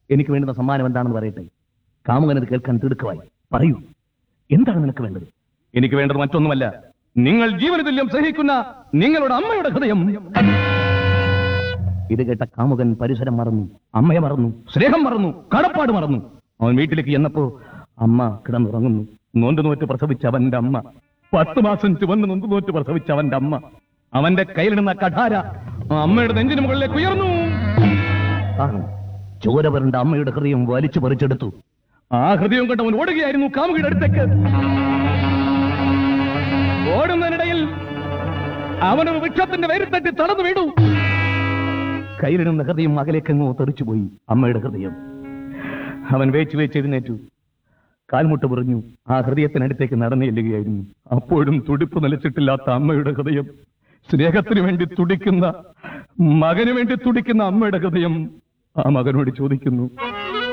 എനിക്ക് വേണ്ടുന്ന സമ്മാനം എന്താണെന്ന് പറയട്ടെ കാമുകനത് കേൾക്കാൻ തിടുക്കമായി പറയൂ എന്താണ് നിനക്ക് വേണ്ടത് എനിക്ക് വേണ്ടത് മറ്റൊന്നുമല്ല നിങ്ങൾ ജീവന തുല്യം സഹിക്കുന്ന നിങ്ങളുടെ അമ്മയുടെ ഹൃദയം ഇത് കേട്ട കാമുകൻ പരിസരം മറന്നു അമ്മയെ മറന്നു സ്നേഹം മറന്നു കടപ്പാട് മറന്നു അവൻ വീട്ടിലേക്ക് ചെന്നപ്പോ അമ്മ കിടന്നുറങ്ങുന്നു നൊന്ത് നോറ്റ് പ്രസവിച്ച അവന്റെ അമ്മ പത്ത് മാസം ചുവന്ന് നൊന്ത് നോറ്റ് പ്രസവിച്ച അവന്റെ അമ്മ അവന്റെ കയ്യിലിടുന്ന കഠാര ആ അമ്മയുടെ നെഞ്ചിന് മുകളിലേക്ക് ഉയർന്നു ചോരവരണ്ട അമ്മയുടെ ഹൃദയം വലിച്ചു പറിച്ചെടുത്തു ആ ഹൃദയം കൊണ്ട് അവൻ ഓടുകയായിരുന്നു കാമുകിയുടെ അടുത്തേക്ക് ഓടുന്നതിനിടയിൽ അവനൊരു വൃക്ഷത്തിന്റെ വേരിത്തട്ടി തടന്നു വീണു കയ്യിലിടുന്ന ഹൃദയം അകലേക്കെങ്ങോ തെറിച്ചുപോയി അമ്മയുടെ ഹൃദയം അവൻ വേച്ച് വേച്ച് എഴുന്നേറ്റു കാൽമുട്ട് പറഞ്ഞു ആ ഹൃദയത്തിനടുത്തേക്ക് നടന്നു ചെല്ലുകയായിരുന്നു അപ്പോഴും തുടിപ്പ് നിലച്ചിട്ടില്ലാത്ത അമ്മയുടെ ഹൃദയം സ്നേഹത്തിന് വേണ്ടി തുടിക്കുന്ന മകന് വേണ്ടി തുടിക്കുന്ന അമ്മയുടെ ഹൃദയം ആ മകനോട് ചോദിക്കുന്നു